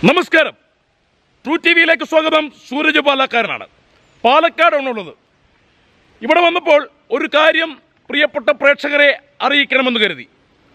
നമസ്കാരം true T വിയിലേക്ക് സ്വാഗതം സൂരജ് പാലക്കാരനാണ് പാലക്കാടാണുള്ളത് ഇവിടെ വന്നപ്പോൾ ഒരു കാര്യം പ്രിയപ്പെട്ട പ്രേക്ഷകരെ അറിയിക്കണമെന്ന് കരുതി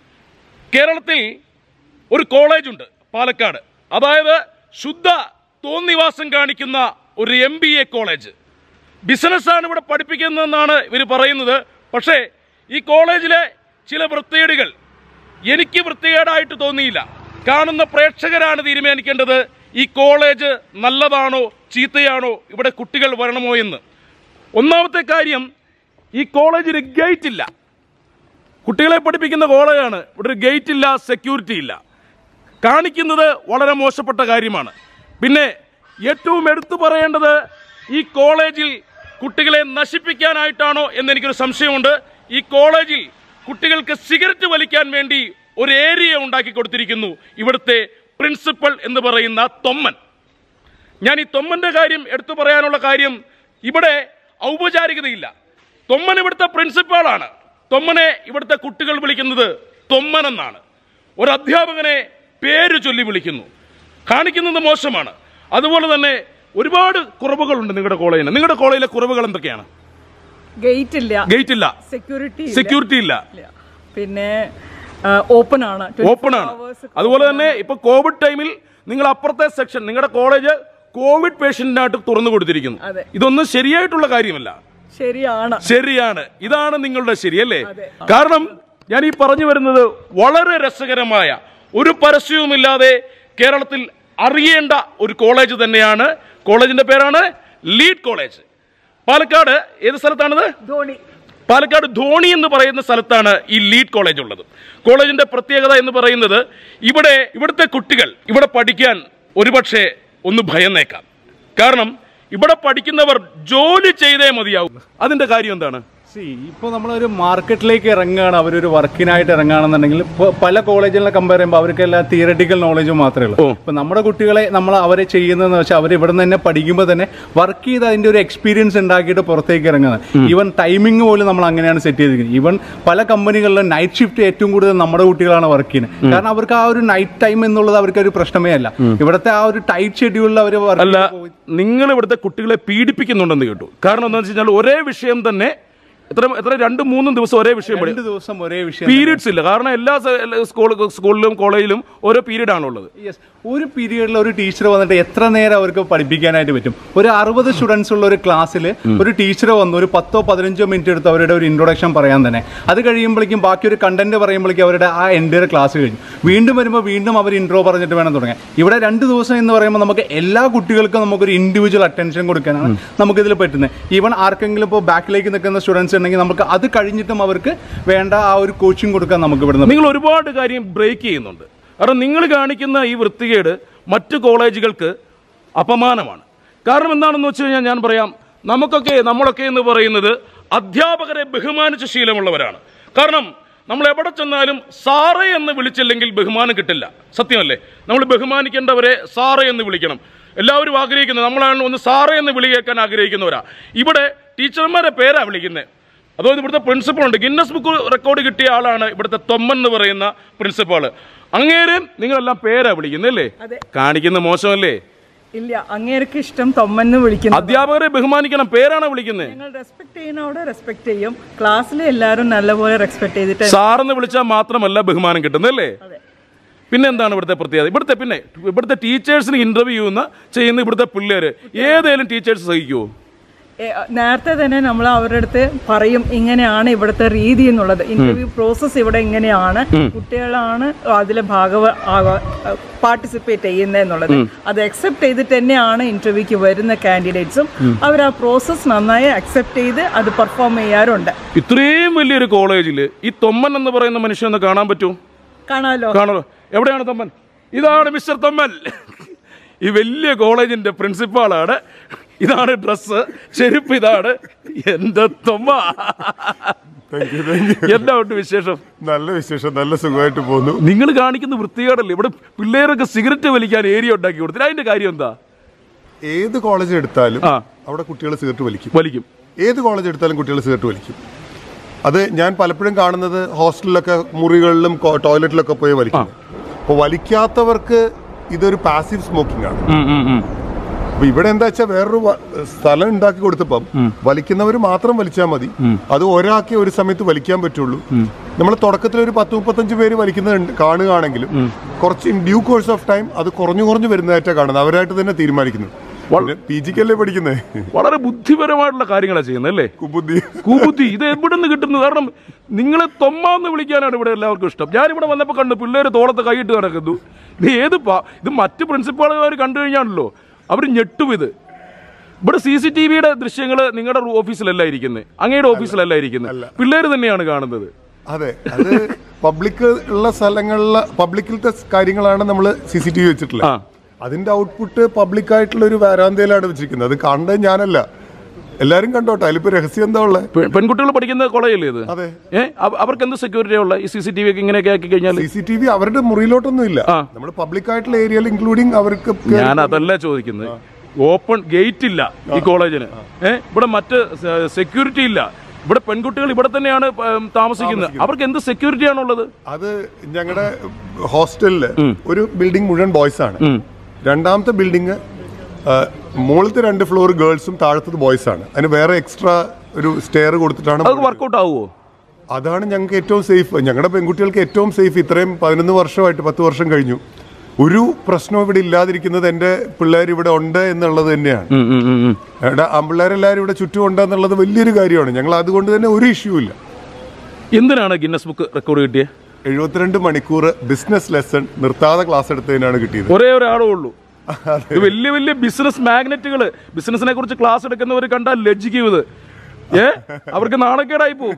കേരളത്തിൽ ഒരു കോളേജുണ്ട് പാലക്കാട് അതായത് ശുദ്ധ തോന്നിവാസം കാണിക്കുന്ന ഒരു എം ബി എ കോളേജ് ബിസിനസ്സാണ് ഇവിടെ പഠിപ്പിക്കുന്നതെന്നാണ് ഇവർ പറയുന്നത് പക്ഷേ ഈ കോളേജിലെ ചില വൃത്തികേടുകൾ എനിക്ക് വൃത്തികേടായിട്ട് തോന്നിയില്ല കാണുന്ന പ്രേക്ഷകരാണ് തീരുമാനിക്കേണ്ടത് ഈ കോളേജ് നല്ലതാണോ ചീത്തയാണോ ഇവിടെ കുട്ടികൾ വരണമോ എന്ന് ഒന്നാമത്തെ കാര്യം ഈ കോളേജിന് ഗേറ്റ് ഇല്ല കുട്ടികളെ പഠിപ്പിക്കുന്ന കോളേജാണ് ഇവിടെ ഒരു ഗേറ്റ് ഇല്ല സെക്യൂരിറ്റി ഇല്ല കാണിക്കുന്നത് വളരെ മോശപ്പെട്ട കാര്യമാണ് പിന്നെ ഏറ്റവും എടുത്തു പറയേണ്ടത് ഈ കോളേജിൽ കുട്ടികളെ നശിപ്പിക്കാനായിട്ടാണോ എന്നെനിക്കൊരു സംശയമുണ്ട് ഈ കോളേജിൽ കുട്ടികൾക്ക് സിഗരറ്റ് വലിക്കാൻ വേണ്ടി ഒരു ഏരിയ ഉണ്ടാക്കി കൊടുത്തിരിക്കുന്നു ഇവിടുത്തെ പ്രിൻസിപ്പൽ എന്ന് പറയുന്ന തൊമ്മൻ ഞാൻ ഈ തൊമ്മന്റെ കാര്യം എടുത്തു പറയാനുള്ള കാര്യം ഇവിടെ ഔപചാരികതയില്ല തൊമ്മൻ ഇവിടുത്തെ പ്രിൻസിപ്പാളാണ് തൊമ്മനെ ഇവിടുത്തെ കുട്ടികൾ വിളിക്കുന്നത് തൊമ്മൻ എന്നാണ് ഒരു അധ്യാപകനെ പേര് ചൊല്ലി വിളിക്കുന്നു കാണിക്കുന്നത് മോശമാണ് അതുപോലെ തന്നെ ഒരുപാട് കുറവുകളുണ്ട് നിങ്ങളുടെ കോളേജിന് നിങ്ങളുടെ കോളേജിലെ കുറവുകൾ എന്തൊക്കെയാണ് ഗേറ്റ് ഇല്ല ഗേറ്റ് ഇല്ല സെക്യൂരിറ്റി സെക്യൂരിറ്റി ഇല്ല ഇല്ല പിന്നെ ഓപ്പൺ ആണ് ഓപ്പൺ ആണ് അതുപോലെ തന്നെ ഇപ്പൊ കോവിഡ് ടൈമിൽ നിങ്ങൾ അപ്പുറത്തെ സെക്ഷൻ നിങ്ങളുടെ കോളേജ് കോവിഡ് പേഷ്യന്റിനായിട്ട് തുറന്നു കൊടുത്തിരിക്കുന്നു അതെ. ഇതൊന്നും ശരിയായിട്ടുള്ള കാര്യമല്ല ശരിയാണ് ശരിയാണ് ഇതാണ് നിങ്ങളുടെ ശരി അല്ലേ അതെ. കാരണം ഞാൻ ഈ പറഞ്ഞു വരുന്നത് വളരെ രസകരമായ ഒരു പരസ്യവുമില്ലാതെ കേരളത്തിൽ അറിയേണ്ട ഒരു കോളേജ് തന്നെയാണ് കോളേജിന്റെ പേരാണ് ലീഡ് കോളേജ് പാലക്കാട് ഏത് സ്ഥലത്താണിത് ധോണി പാലക്കാട് ധോണി എന്ന് പറയുന്ന സ്ഥലത്താണ് ഈ ലീഡ് കോളേജ് ഉള്ളത് കോളേജിന്റെ പ്രത്യേകത എന്ന് പറയുന്നത് ഇവിടെ ഇവിടുത്തെ കുട്ടികൾ ഇവിടെ പഠിക്കാൻ ഒരുപക്ഷെ ഒന്ന് ഭയന്നേക്കാം കാരണം ഇവിടെ പഠിക്കുന്നവർ ജോലി ചെയ്തേ മതിയാവും അതിന്റെ കാര്യം എന്താണ് സി ഇപ്പോൾ നമ്മളൊരു മാർക്കറ്റിലേക്ക് ഇറങ്ങുകയാണ് അവരൊരു വർക്കിനായിട്ട് ഇറങ്ങുകയാണെന്നുണ്ടെങ്കിൽ ഇപ്പോൾ പല കോളേജുകളെ കമ്പയർ ചെയ്യുമ്പോൾ അവർക്കെല്ലാം തിയറട്ടിക്കൽ നോളജ് മാത്രമേ ഉള്ളൂ ഇപ്പോൾ നമ്മുടെ കുട്ടികളെ നമ്മൾ അവരെ ചെയ്യുന്നതെന്ന് വെച്ചാൽ അവർ ഇവിടെ നിന്ന് തന്നെ പഠിക്കുമ്പോൾ തന്നെ വർക്ക് ചെയ്ത് അതിൻ്റെ ഒരു എക്സ്പീരിയൻസ് ഉണ്ടാക്കിയിട്ട് പുറത്തേക്ക് ഇറങ്ങുന്നത് ഈവൻ ടൈമിംഗ് പോലും നമ്മൾ അങ്ങനെയാണ് സെറ്റ് ചെയ്തിരിക്കുന്നത് ഈവൻ പല കമ്പനികളിലും നൈറ്റ് ഷിഫ്റ്റ് ഏറ്റവും കൂടുതൽ നമ്മുടെ കുട്ടികളാണ് വർക്ക് ചെയ്യുന്നത് കാരണം അവർക്ക് ആ ഒരു നൈറ്റ് ടൈം എന്നുള്ളത് അവർക്ക് ഒരു പ്രശ്നമേ അല്ല ഇവിടുത്തെ ആ ഒരു ടൈറ്റ് ഷെഡ്യൂളിൽ അവർ അല്ല വർക്ക് നിങ്ങൾ ഇവിടുത്തെ കുട്ടികളെ പീഡിപ്പിക്കുന്നുണ്ടെന്ന് കേട്ടു കാരണം എന്താണെന്ന് വെച്ച് കഴിഞ്ഞാൽ ഒരേ വിഷയം തന്നെ എത്ര എത്ര രണ്ടും മൂന്നും ദിവസം ഒരേ വിഷയം പഠി- രണ്ട് ദിവസം ഒരേ വിഷയം പീരീഡ്സ് ഇല്ല കാരണം എല്ലാ സ- എല്ലാ സ്കൂൾ സ്കൂളിലും കോളേജിലും ഓരോ പീരീഡ് ആണുള്ളത് യെസ് ഒരു പീരീഡിൽ ഒരു ടീച്ചർ വന്നിട്ട് എത്ര നേരം അവർക്ക് പഠിപ്പിക്കാനായിട്ട് പറ്റും ഒരു അറുപത് സ്റ്റുഡൻസ് ഉള്ള ഒരു ക്ലാസ്സിൽ ഒരു ടീച്ചർ വന്ന് ഒരു പത്തോ പതിനഞ്ചോ മിനിറ്റ് എടുത്ത് അവരുടെ ഒരു ഇൻട്രൊഡക്ഷൻ പറയാൻ തന്നെ അത് കഴിയുമ്പോഴേക്കും ബാക്കി ഒരു കണ്ടന്റ് പറയുമ്പോഴേക്കും അവരുടെ ആ എൻ്റെ ക്ലാസ് കഴിഞ്ഞു വീണ്ടും വരുമ്പോൾ വീണ്ടും അവർ ഇൻട്രോ പറഞ്ഞിട്ട് വേണം തുടങ്ങാൻ ഇവിടെ രണ്ട് ദിവസം എന്ന് പറയുമ്പോൾ നമുക്ക് എല്ലാ കുട്ടികൾക്കും നമുക്കൊരു ഇൻഡിവിജ്വൽ അറ്റൻഷൻ കൊടുക്കാനാണ് നമുക്കിതിൽ പറ്റുന്നത് ഈവൻ ആർക്കെങ്കിലും ഇപ്പോൾ ബാക്കിലേക്ക് നിൽക്കുന്ന സ്റ്റുഡൻസ് ഉണ്ടെങ്കിൽ നമുക്ക് അത് കഴിഞ്ഞിട്ടും അവർക്ക് വേണ്ട ആ ഒരു കോച്ചിങ് കൊടുക്കാൻ നമുക്ക് ഇവിടുന്ന് നിങ്ങൾ ഒരുപാട് കാര്യം ബ്രേക്ക് ചെയ്യുന്നുണ്ട് കാരണം നിങ്ങൾ കാണിക്കുന്ന ഈ വൃത്തികേട് മറ്റു കോളേജുകൾക്ക് അപമാനമാണ് കാരണം എന്താണെന്ന് വെച്ച് കഴിഞ്ഞാൽ ഞാൻ പറയാം നമുക്കൊക്കെ നമ്മളൊക്കെ എന്ന് പറയുന്നത് അധ്യാപകരെ ബഹുമാനിച്ച ശീലമുള്ളവരാണ് കാരണം നമ്മൾ എവിടെ ചെന്നാലും സാറേ എന്ന് വിളിച്ചില്ലെങ്കിൽ ബഹുമാനം കിട്ടില്ല സത്യമല്ലേ നമ്മൾ ബഹുമാനിക്കേണ്ടവരെ സാറേ എന്ന് വിളിക്കണം എല്ലാവരും ആഗ്രഹിക്കുന്നത് നമ്മളാണ് ഒന്ന് സാറേ എന്ന് വിളി കേൾക്കാൻ ആഗ്രഹിക്കുന്നവരാ ഇവിടെ ടീച്ചർമാരെ പേരാ വിളിക്കുന്നത് അതുകൊണ്ട് ഇവിടുത്തെ പ്രിൻസിപ്പൾ ഉണ്ട് ഗിന്നസ് ബുക്ക് റെക്കോർഡ് കിട്ടിയ ആളാണ് ഇവിടുത്തെ തൊമ്മൻ എന്ന് പറയുന്ന പ്രിൻസിപ്പാള് അങ്ങേരെ നിങ്ങളെല്ലാം പേരാ വിളിക്കുന്നല്ലേ അതെ. കാണിക്കുന്ന മോശമല്ലേ ഇല്ല അങ്ങേർക്ക് ഇഷ്ടം തൊമ്മന്ന് വിളിക്കുന്നു അധ്യാപകരെ ബഹുമാനിക്കണം പേരാണ് വിളിക്കുന്നത് ഞങ്ങൾ റെസ്പെക്ട് ചെയ്യുന്നവിടെ റെസ്പെക്ട് ചെയ്യും ക്ലാസ്സിൽ എല്ലാവരും നല്ലപോലെ റെസ്പെക്ട് ചെയ്തിട്ട് സാറെന്ന് വിളിച്ചാൽ മാത്രമല്ല ബഹുമാനം കിട്ടുന്നല്ലേ അതെ പിന്നെ എന്താണ് ഇവിടുത്തെ പ്രത്യേകത ഇവിടുത്തെ പിന്നെ ഇവിടുത്തെ ടീച്ചേഴ്സിന് ഇന്റർവ്യൂ ചെയ്യുന്ന ചെയ്യുന്ന ഇവിടുത്തെ പിള്ളേര് ഏതേലും ടീച്ചേഴ്സ് സഹിക്കുമോ ഏ, നേരത്തെ തന്നെ നമ്മൾ അവരുടെ അടുത്ത് പറയും ഇങ്ങനെയാണ് ഇവിടുത്തെ രീതി എന്നുള്ളത് ഇന്റർവ്യൂ പ്രോസസ്സ് ഇവിടെ ഇങ്ങനെയാണ് കുട്ടികളാണ് അതിലെ ഭാഗവ പാർട്ടിസിപ്പേറ്റ് ചെയ്യുന്നത് എന്നുള്ളത് അത് അക്സെപ്റ്റ് ചെയ്തിട്ട് തന്നെയാണ് ഇന്റർവ്യൂക്ക് വരുന്ന കാൻഡിഡേറ്റ്സും അവർ ആ പ്രോസസ്സ് നന്നായി അക്സെപ്റ്റ് ചെയ്ത് അത് പെർഫോം ചെയ്യാറുണ്ട് ഇത്രയും വലിയൊരു കോളേജിൽ ഈ തൊമ്മൻ എന്ന് പറയുന്ന മനുഷ്യനെ കാണാൻ പറ്റുമോ കാണാമല്ലോ കാണല്ലോ എവിടെയാണ് തൊമ്മൻ ഇതാണ് മിസ്റ്റർ തൊമ്മൻ ഈ വലിയ കോളേജിന്റെ പ്രിൻസിപ്പാളാണ് ഇതാണ് ഡ്രസ്സ് ചെരുപ്പ് ഇതാണ് എന്റെ തൊമ്മ താങ്ക് യു താങ്ക് യു എന്താ ഉണ്ട് വിശേഷം നല്ല വിശേഷം നല്ല സുഖമായിട്ട് പോന്നു നിങ്ങൾ കാണിക്കുന്ന വൃത്തികേടല്ലേ ഇവിടെ പിള്ളേരൊക്കെ സിഗരറ്റ് വലിക്കാൻ ഏരിയ ഉണ്ടാക്കി കൊടുത്തില്ല അതിന്റെ കാര്യം എന്താ ഏത് കോളേജ് എടുത്താലും ആ. അവിടെ കുട്ടികൾ സിഗരറ്റ് വലിക്കും വലിക്കും ഏത് കോളേജ് എടുത്താലും കുട്ടികൾ സിഗരറ്റ് വലിക്കും അത് ഞാൻ പലപ്പോഴും കാണുന്നത് ഹോസ്റ്റലിലൊക്കെ മുറികളിലും കോ- ടോയ്ലറ്റിലൊക്കെ പോയി വലിക്കും അപ്പോൾ വലിക്കാത്തവർക്ക് ഇതൊരു പാസീവ് സ്മോക്കിംഗ് ആണ് ഉം, ഉം, ഉം. അപ്പൊ ഇവിടെ എന്താ വെച്ചാൽ വേറൊരു വ- സ്ഥലം ഉണ്ടാക്കി കൊടുത്തപ്പം വലിക്കുന്നവർ മാത്രം വലിച്ചാൽ മതി അത് ഒരാൾക്കേ ഒരു സമയത്ത് വലിക്കാൻ പറ്റുള്ളൂ നമ്മൾ തുടക്കത്തിൽ ഒരു പത്ത് മുപ്പത്തഞ്ച് പേര് വലിക്കുന്നത് ഉണ്ട്- കാണുകയാണെങ്കിലും കുറച്ച് in due course of time അത് കുറഞ്ഞു കുറഞ്ഞു വരുന്നതായിട്ടാണ് കാണുന്നത് അവരായിട്ട് തന്നെ തീരുമാനിക്കുന്നത് പി ജിക്കല്ലേ പഠിക്കുന്നത് വളരെ ബുദ്ധിപരമായിട്ടുള്ള കാര്യങ്ങളാണ് ചെയ്യുന്നത് അല്ലേ കുബുദ്ധി കുബുദ്ധി ഇത് എവിടെ നിന്ന് കിട്ടുന്നു കാരണം നിങ്ങളെ തൊമ്മാന്ന് വിളിക്കാനാണ് ഇവിടെ എല്ലാവർക്കും ഇഷ്ടം ഞാനിവിടെ വന്നപ്പോൾ കണ്ടു പിള്ളേര് തോളത്ത് കൈയിട്ട് കിടക്കുന്നു ഇത് ഏത് പാ- ഇത് മറ്റ് പ്രിൻസിപ്പാളുകാർ കണ്ടു കഴിഞ്ഞാണല്ലോ അവർ ഞെട്ടും ഇത് ഇവിടെ സി സി ടി വിയുടെ ദൃശ്യങ്ങൾ നിങ്ങളുടെ ഓഫീസിലല്ല ഇരിക്കുന്നത് അങ്ങയുടെ ഓഫീസിലല്ല ഇരിക്കുന്നത് പിള്ളേർ തന്നെയാണ് കാണുന്നത് അതെ അത് പബ്ലിക് ഉള്ള സ്ഥലങ്ങളിലെ പബ്ലിക്കിലത്തെ കാര്യങ്ങളാണ് നമ്മൾ സി സി ടി വി വെച്ചിട്ടുള്ളത് ആ. അതിന്റെ ഔട്ട്പുട്ട് പബ്ലിക് ആയിട്ടുള്ള ഒരു വരാന്തയിലാണ് വെച്ചിരിക്കുന്നത് അത് കണ്ടത് ഞാനല്ല എല്ലാരും കണ്ടോട്ടെ അതിലിപ്പോ രഹസ്യം എന്താ ഉള്ളത് പെ- പെൺകുട്ടികൾ പഠിക്കുന്ന കോളേജല്ലേ ഇത് അതെ ഏ അവ- അവർക്ക് എന്ത് സെക്യൂരിറ്റിയാ ഉള്ള ഈ സി സി ടി വി ഒക്കെ ഇങ്ങനെയൊക്കെ ആക്കി കഴിഞ്ഞാൽ സി സി ടി വി അവരുടെ മുറിയിലോട്ടൊന്നും ഇല്ല ആ. നമ്മൾ പബ്ലിക് ആയിട്ടുള്ള ഏരിയയിൽ ഇൻക്ലൂഡിങ് അവർക്ക് ഞാൻ അതല്ല ചോദിക്കുന്നത് ഓപ്പൺ ഗേറ്റ് ഇല്ല ഈ കോളേജിന് ഏ ഇവിടെ മറ്റ് സെക്യൂരിറ്റി ഇല്ല ഇവിടെ പെൺകുട്ടികൾ ഇവിടെ തന്നെയാണ് ഉം, താമസിക്കുന്നത് അവർക്ക് എന്ത് സെക്യൂരിറ്റി ആണുള്ളത് അത് ഞങ്ങളുടെ ഹോസ്റ്റലില് ഒരു ബിൽഡിംഗ് മുഴുവൻ ബോയ്സ് ആണ് രണ്ടാമത്തെ ബിൽഡിംഗ് മുകളിലത്തെ രണ്ട് ഫ്ലോർ ഗേൾസും താഴത്തത് ബോയ്സ് ആണ് അതിന് വേറെ എക്സ്ട്രാ ഒരു സ്റ്റെയർ കൊടുത്തിട്ടാണ് അത് വർക്കൗട്ട് ആവുമോ അതാണ് ഞങ്ങൾക്ക് ഏറ്റവും സേഫ് ഞങ്ങളുടെ പെൺകുട്ടികൾക്ക് ഏറ്റവും സേഫ് ഇത്രയും പതിനൊന്ന് വർഷമായിട്ട് പത്ത് വർഷം കഴിഞ്ഞു ഒരു പ്രശ്നവും ഇവിടെ ഇല്ലാതിരിക്കുന്നത് എൻ്റെ പിള്ളേർ ഇവിടെ ഉണ്ട് എന്നുള്ളത് തന്നെയാണ് ഇവിടെ ആൺപിള്ളേരെല്ലാവരും ഇവിടെ ചുറ്റും ഉണ്ട് എന്നുള്ളത് വലിയൊരു കാര്യമാണ് ഞങ്ങൾ അതുകൊണ്ട് തന്നെ ഒരു ഇഷ്യൂ ഇല്ല എന്തിനാണ് ഗിന്നസ് ബുക്ക് റെക്കോർഡ് കിട്ടിയത് എഴുപത്തിരണ്ട് മണിക്കൂർ ബിസിനസ് ലെസൺ നിർത്താതെ ക്ലാസ് എടുത്തതിനാണ് കിട്ടിയത് ഒരേ ഒരാളേ ഉള്ളൂ ഇത് വലിയ വലിയ ബിസിനസ് മാഗ്നറ്റുകൾ ബിസിനസിനെ കുറിച്ച് ക്ലാസ് എടുക്കുന്നവർ കണ്ടാൽ ലജ്ജിക്കും ഇത് ഏ അവർക്ക് നാണക്കേടായി പോവും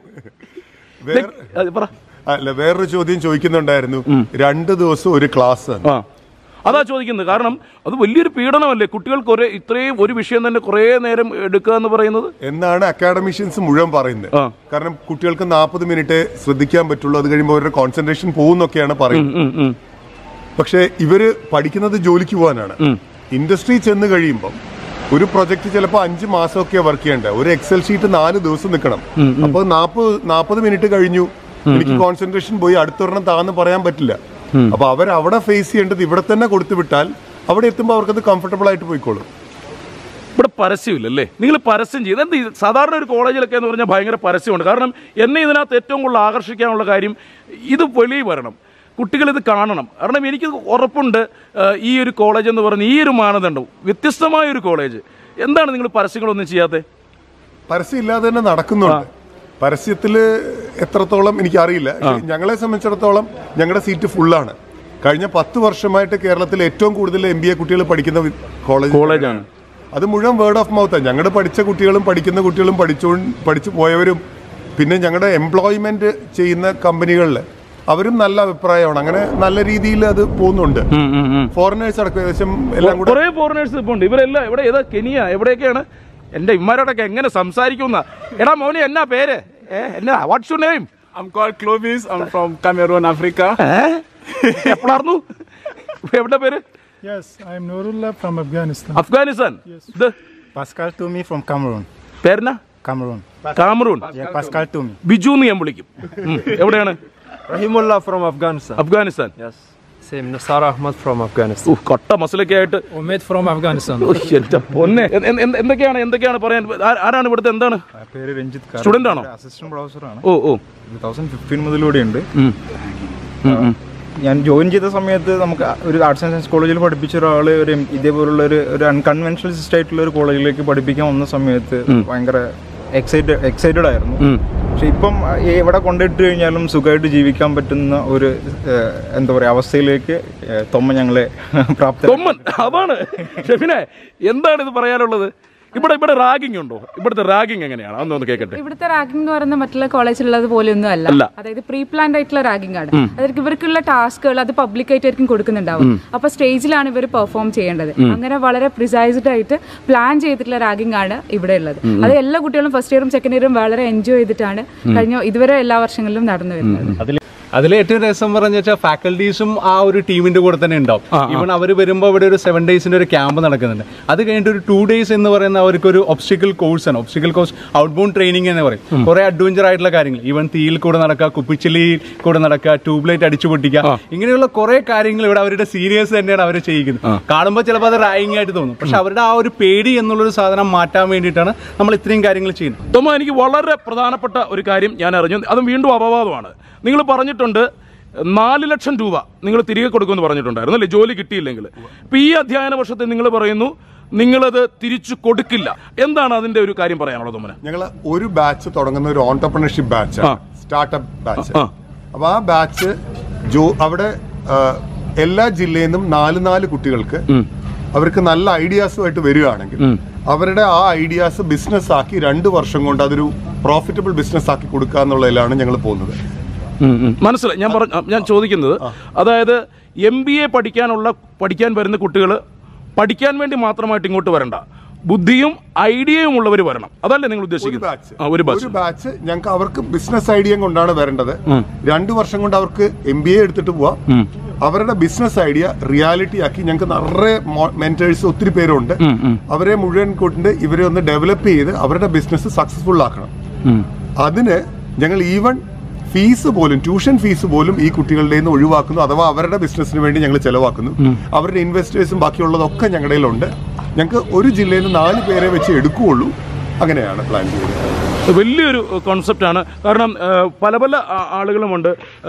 വേറെ അത് പറ അല്ല വേറൊരു ചോദ്യം ചോദിക്കുന്നുണ്ടായിരുന്നു രണ്ട് ദിവസം ഒരു ക്ലാസ് ആ അതാ ചോദിക്കുന്നത് കാരണം അത് വലിയൊരു പീഡനമല്ലേ കുട്ടികൾക്ക് ഒരേ ഇത്രയും ഒരു വിഷയം തന്നെ കുറേ നേരം എടുക്കുക എന്ന് പറയുന്നത് എന്നാണ് അക്കാഡമിഷ്യൻസ് മുഴുവൻ പറയുന്നത് ആ. കാരണം കുട്ടികൾക്ക് നാൽപ്പത് മിനിറ്റ് ശ്രദ്ധിക്കാൻ പറ്റുള്ളൂ അത് കഴിയുമ്പോൾ അവരുടെ കോൺസെൻട്രേഷൻ പോകുന്നൊക്കെയാണ് പറയുന്നത് ഉം, ഉം. പക്ഷേ ഇവര് പഠിക്കുന്നത് ജോലിക്ക് പോകാനാണ് ഇൻഡസ്ട്രി ചെന്ന് കഴിയുമ്പോൾ ഒരു പ്രൊജക്ട് ചിലപ്പോൾ അഞ്ച് മാസമൊക്കെ വർക്ക് ചെയ്യണ്ടേ ഒരു എക്സൽ ഷീറ്റ് നാല് ദിവസം നിൽക്കണം അപ്പോൾ നാൽപ്പത് നാൽപ്പത് മിനിറ്റ് കഴിഞ്ഞു എനിക്ക് കോൺസെൻട്രേഷൻ പോയി അടുത്തൊരെണ്ണം താന്ന് പറയാൻ പറ്റില്ല അപ്പൊ അവർ അവിടെ ഫേസ് ചെയ്യേണ്ടത് ഇവിടെ തന്നെ കൊടുത്തു വിട്ടാൽ അവിടെ എത്തുമ്പോൾ അവർക്കത് കംഫർട്ടബിൾ ആയിട്ട് പോയിക്കോളും ഇവിടെ പരസ്യമില്ലല്ലേ നിങ്ങൾ പരസ്യം ചെയ്ത് എന്ത് ഈ സാധാരണ ഒരു കോളേജിലൊക്കെ എന്ന് പറഞ്ഞാൽ ഭയങ്കര പരസ്യമുണ്ട് കാരണം എന്നെ ഇതിനകത്ത് ഏറ്റവും കൂടുതൽ ആകർഷിക്കാനുള്ള കാര്യം ഇത് വെളിയിൽ വരണം കുട്ടികൾ ഇത് കാണണം കാരണം എനിക്ക് ഉറപ്പുണ്ട് ആ, ഈ ഒരു കോളേജ് എന്ന് പറഞ്ഞ ഈ ഒരു മാനദണ്ഡം വ്യത്യസ്തമായ ഒരു കോളേജ് എന്താണ് നിങ്ങൾ പരസ്യങ്ങളൊന്നും ചെയ്യാത്തത് പരസ്യം ഇല്ലാതെ തന്നെ നടക്കുന്നുണ്ട് പരസ്യത്തില് എത്രത്തോളം എനിക്കറിയില്ല പക്ഷേ ഞങ്ങളെ സംബന്ധിച്ചിടത്തോളം ഞങ്ങളുടെ സീറ്റ് ഫുള്ളാണ് കഴിഞ്ഞ പത്ത് വർഷമായിട്ട് കേരളത്തിൽ ഏറ്റവും കൂടുതൽ എം ബി എ കുട്ടികൾ പഠിക്കുന്ന വി- കോളേജ് കോളേജാണ്. അത് മുഴുവൻ വേർഡ് ഓഫ് മൗത്താണ് ഞങ്ങളുടെ പഠിച്ച കുട്ടികളും പഠിക്കുന്ന കുട്ടികളും പഠിച്ചോ പഠിച്ചു പോയവരും പിന്നെ ഞങ്ങളുടെ എംപ്ലോയ്മെന്റ് ചെയ്യുന്ന കമ്പനികളിൽ അവരും നല്ല അഭിപ്രായമാണ് അങ്ങനെ നല്ല രീതിയിൽ അത് പോകുന്നുണ്ട് ഫോറിനേഴ്സ് അടക്കം ഏകദേശം എല്ലാം കൂടെ കുറേ ഫോറിനേഴ്സ് ഇപ്പോൾ ഉണ്ട് ഇവരെല്ലാം ഇവിടെ ഏതാ കെനിയ എവിടെയൊക്കെയാണ് എൻ്റെ ഇമ്മാരോടൊക്കെ എങ്ങനെ സംസാരിക്കുന്ന എടാ മോനെ എന്നാ പേര് ഏ എന്നാ what's you name I'm called Clovis. I'm from Cameroon, Africa. എപ്പോഴായിരുന്നു എവിടെ പേര് Yes, I am Nurullah from Afghanistan. Afghanistan ഇത് Pascal Toomey from Cameroon. പേരെന്നാ Cameroon. Cameroon Yeah, Pascal Toomey. Biju എന്ന് ഞാൻ വിളിക്കും ഉം. എവിടെയാണ് Rahimullah from Afghanistan. Afghanistan Yes. Same. Nasar Ahmad from Afghanistan. ഉഹ്, കട്ട മസിലൊക്കെ ആയിട്ട് Omid from Afghanistan. ഉഹ്, എന്റെ പൊന്നെ എ- എ- എന്ത്- എന്തൊക്കെയാണ് എന്തൊക്കെയാണ് പറയാൻ ആ- ആരാണ് ഇവിടുത്തെ എന്താണ് പേര് രഞ്ജിത്ത് കാർ. Student ആണോ? അസിസ്റ്റന്റ് പ്രൊഫസറാണ് ഓ ഓ ടൂ തൗസൻഡ് ഫിഫ്റ്റീൻ മുതലൂടെ ഉണ്ട് ഉം. ഉം, ഉം. ഞാൻ ജോയിൻ ചെയ്ത സമയത്ത് നമുക്ക് ഒരു ആർട്സ് ആൻഡ് സയൻസ് കോളേജിൽ പഠിപ്പിച്ച ഒരാൾ ഒരു ഇതേപോലുള്ള ഒരു ഒരു അൺകൺവെൻഷണൽ സിസ്റ്റ് ആയിട്ടുള്ള ഒരു കോളേജിലേക്ക് പഠിപ്പിക്കാൻ വന്ന സമയത്ത് ഭയങ്കര എക്സൈറ്റഡ് എക്സൈറ്റഡ് ആയിരുന്നു പക്ഷെ ഇപ്പം ഏ, എവിടെ കൊണ്ടിട്ട് കഴിഞ്ഞാലും സുഖമായിട്ട് ജീവിക്കാൻ പറ്റുന്ന ഒരു ഏഹ്, എന്താ പറയുക അവസ്ഥയിലേക്ക് ഏഹ്, തൊമ്മ ഞങ്ങളെ പ്രാപ്ത തൊമ്മൻ അതാണ് ഷെഫിനെ എന്താണ് ഇത് പറയാനുള്ളത് ഇവിടെ ഇവിടെ റാഗിംഗ് ഉണ്ടോ ഇവിടുത്തെ റാഗിംഗ് എങ്ങനെയാണ് അതൊന്ന് കേൾക്കട്ടെ ഇവിടുത്തെ റാഗിംഗ് എന്ന് പറയുന്നത് മറ്റുള്ള കോളേജിലുള്ളത് പോലെയൊന്നും അല്ല. അല്ല അതായത് പ്രീ പ്ലാൻഡ് ആയിട്ടുള്ള റാഗിംഗ് ആണ് അതായത് ഇവർക്കുള്ള ടാസ്കുകൾ അത് പബ്ലിക് ആയിട്ടായിരിക്കും കൊടുക്കുന്നുണ്ടാവും അപ്പൊ സ്റ്റേജിലാണ് ഇവർ പെർഫോം ചെയ്യേണ്ടത് അങ്ങനെ വളരെ പ്രിസൈസ്ഡ് ആയിട്ട് പ്ലാൻ ചെയ്തിട്ടുള്ള റാഗിംഗ് ആണ് ഇവിടെ ഉള്ളത് അത് എല്ലാ കുട്ടികളും ഫസ്റ്റ് ഇയറും സെക്കൻഡ് ഇയറും വളരെ എൻജോയ് ചെയ്തിട്ടാണ് കഴിഞ്ഞ ഇതുവരെ എല്ലാ വർഷങ്ങളിലും നടന്നു വരുന്നത് അതിൽ ഏറ്റവും രസം പറഞ്ഞു വെച്ചാൽ ഫാക്കൽറ്റീസും ആ ഒരു ടീമിന്റെ കൂടെ തന്നെ ഉണ്ടാവും ഈവൺ അവർ വരുമ്പോൾ ഇവിടെ ഒരു സെവൻ ഡേയ്സിന്റെ ഒരു ക്യാമ്പ് നടക്കുന്നുണ്ട് അത് കഴിഞ്ഞിട്ട് ഒരു ടു ഡേയ്സ് എന്ന് പറയുന്ന അവർക്ക് ഒരു ഒബ്സ്റ്റിക്കൽ കോഴ്സ് ആണ് obstacle course outbound training എന്ന് പറയും കുറെ അഡ്വഞ്ചർ ആയിട്ടുള്ള കാര്യങ്ങൾ ഈവൻ തീയിൽ കൂടെ നടക്കുക കുപ്പിച്ചില്ലിയിൽ കൂടെ നടക്കുക ട്യൂബ് ലൈറ്റ് അടിച്ചു പൊട്ടിക്കുക ഇങ്ങനെയുള്ള കുറെ കാര്യങ്ങൾ ഇവിടെ അവരുടെ സീനിയേഴ്സ് തന്നെയാണ് അവർ ചെയ്യുന്നത് കാണുമ്പോൾ ചിലപ്പോൾ അത് റായിങ് ആയിട്ട് തോന്നും പക്ഷെ അവരുടെ ആ ഒരു പേടി എന്നുള്ളൊരു സാധനം മാറ്റാൻ വേണ്ടിയിട്ടാണ് നമ്മൾ ഇത്രയും കാര്യങ്ങൾ ചെയ്യുന്നത് തോമ എനിക്ക് വളരെ പ്രധാനപ്പെട്ട ഒരു കാര്യം ഞാൻ അറിഞ്ഞു അതും വീണ്ടും അപവാദമാണ് നിങ്ങൾ പറഞ്ഞിട്ടുണ്ട് നാല് ലക്ഷം രൂപ നിങ്ങൾ തിരികെ കൊടുക്കുമെന്ന് പറഞ്ഞിട്ടുണ്ടായിരുന്നു അല്ലേ ജോലി കിട്ടിയില്ലെങ്കിൽ ഇപ്പൊ ഈ അധ്യയന വർഷത്തെ നിങ്ങൾ പറയുന്നു നിങ്ങളത് തിരിച്ചു കൊടുക്കില്ല എന്താണ് അതിന്റെ ഒരു കാര്യം പറയാനുള്ളത് തോമന ഞങ്ങൾ ഒരു ബാച്ച് തുടങ്ങുന്ന ഒരു ഓണ്ടർപ്രണർഷിപ്പ് ബാച്ച് സ്റ്റാർട്ടപ്പ് ബാച്ച് അപ്പൊ ആ ബാച്ച് ജോ അവിടെ ആ, എല്ലാ ജില്ലയിൽ നിന്നും നാല് നാല് കുട്ടികൾക്ക് അവർക്ക് നല്ല ഐഡിയാസുമായിട്ട് വരികയാണെങ്കിൽ അവരുടെ ആ ഐഡിയാസ് ബിസിനസ് ആക്കി രണ്ട് വർഷം കൊണ്ട് അതൊരു പ്രോഫിറ്റബിൾ ബിസിനസ് ആക്കി കൊടുക്കുക എന്നുള്ളതിലാണ് ഞങ്ങൾ പോകുന്നത് മനസ്സിലായി ഞാൻ പറഞ്ഞ ഞാൻ ചോദിക്കുന്നത് അതായത് എം ബി എ പഠിക്കാനുള്ള പഠിക്കാൻ വരുന്ന കുട്ടികൾ പഠിക്കാൻ വേണ്ടി മാത്രമായിട്ട് ഇങ്ങോട്ട് വരണ്ട ബുദ്ധിയും ഐഡിയയും ഉള്ളവർ വരണം അതല്ലേ നിങ്ങൾ ഉദ്ദേശിക്കുന്നത് ആ, ഒരു ബാച്ച് ഒരു ബാച്ച് ഞങ്ങൾക്ക് അവർക്ക് ബിസിനസ് ഐഡിയ കൊണ്ടാണ് വരേണ്ടത് രണ്ടു വർഷം കൊണ്ട് അവർക്ക് എം ബി എ എടുത്തിട്ട് പോവാം അവരുടെ ബിസിനസ് ഐഡിയ റിയാലിറ്റി ആക്കി ഞങ്ങൾക്ക് നിറയെ മെന്റേഴ്സ് ഒത്തിരി പേരുണ്ട് അവരെ മുഴുവൻ കൊണ്ട് ഇവരെ ഒന്ന് ഡെവലപ്പ് ചെയ്ത് അവരുടെ ബിസിനസ് സക്സസ്ഫുൾ ആക്കണം അതിന് ഞങ്ങൾ ഈവൻ ഫീസ് പോലും ട്യൂഷൻ ഫീസ് പോലും ഈ കുട്ടികളുടെ നിന്ന് ഒഴിവാക്കുന്നു അഥവാ അവരുടെ ബിസിനസ്സിന് വേണ്ടി ഞങ്ങൾ ചെലവാക്കുന്നു അവരുടെ ഇൻവെസ്റ്റേഴ്സും ബാക്കിയുള്ളതൊക്കെ ഞങ്ങളുടെ കയ്യിലുണ്ട് ഞങ്ങൾക്ക് ഒരു ജില്ലയിൽ നിന്ന് നാല് പേരെ വെച്ച് എടുക്കുകയുള്ളൂ അങ്ങനെയാണ് പ്ലാൻ ചെയ്യുന്നത് വലിയൊരു കോൺസെപ്റ്റാണ് കാരണം ആ, പല പല ആ- ആളുകളുമുണ്ട്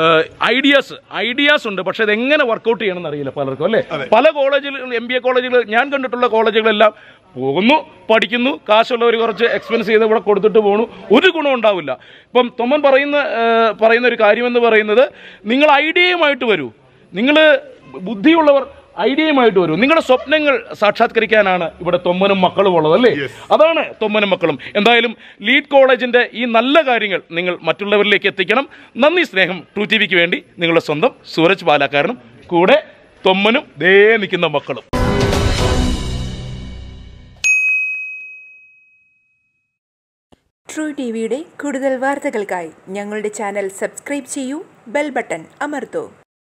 ഐഡിയാസ് ഐഡിയാസ് ഉണ്ട് പക്ഷെ അത് എങ്ങനെ വർക്കൗട്ട് ചെയ്യണമെന്ന് അറിയില്ല പലർക്കും അല്ലേ പല കോളേജിൽ എം ബി എ കോളേജുകൾ ഞാൻ കണ്ടിട്ടുള്ള കോളേജുകളെല്ലാം പോകുന്നു പഠിക്കുന്നു കാശുള്ളവർ കുറച്ച് എക്സ്പെൻസ് ചെയ്ത് ഇവിടെ കൊടുത്തിട്ട് പോകണു ഒരു ഗുണം ഉണ്ടാവില്ല ഇപ്പം തൊമ്മൻ പറയുന്ന ആ, പറയുന്ന ഒരു കാര്യമെന്ന് പറയുന്നത് നിങ്ങൾ ഐഡിയയുമായിട്ട് വരൂ നിങ്ങൾ ബുദ്ധിയുള്ളവർ ഐഡിയയുമായിട്ട് വരൂ നിങ്ങളുടെ സ്വപ്നങ്ങൾ സാക്ഷാത്കരിക്കാനാണ് ഇവിടെ തൊമ്മനും മക്കളും ഉള്ളത് അല്ലേ അതാണ് തൊമ്മനും മക്കളും എന്തായാലും ലീഡ് കോളേജിന്റെ ഈ നല്ല കാര്യങ്ങൾ നിങ്ങൾ മറ്റുള്ളവരിലേക്ക് എത്തിക്കണം നന്ദി സ്നേഹം ടു ടി വിക്ക് വേണ്ടി നിങ്ങളുടെ സ്വന്തം സൂരജ് പാലാക്കാരനും കൂടെ തൊമ്മനും ദേ നിൽക്കുന്ന മക്കളും ട്രൂ ടി വിയുടെ കൂടുതൽ വാർത്തകൾക്കായി ഞങ്ങളുടെ ചാനൽ സബ്സ്ക്രൈബ് ചെയ്യൂ ബെൽ ബട്ടൺ അമർത്തൂ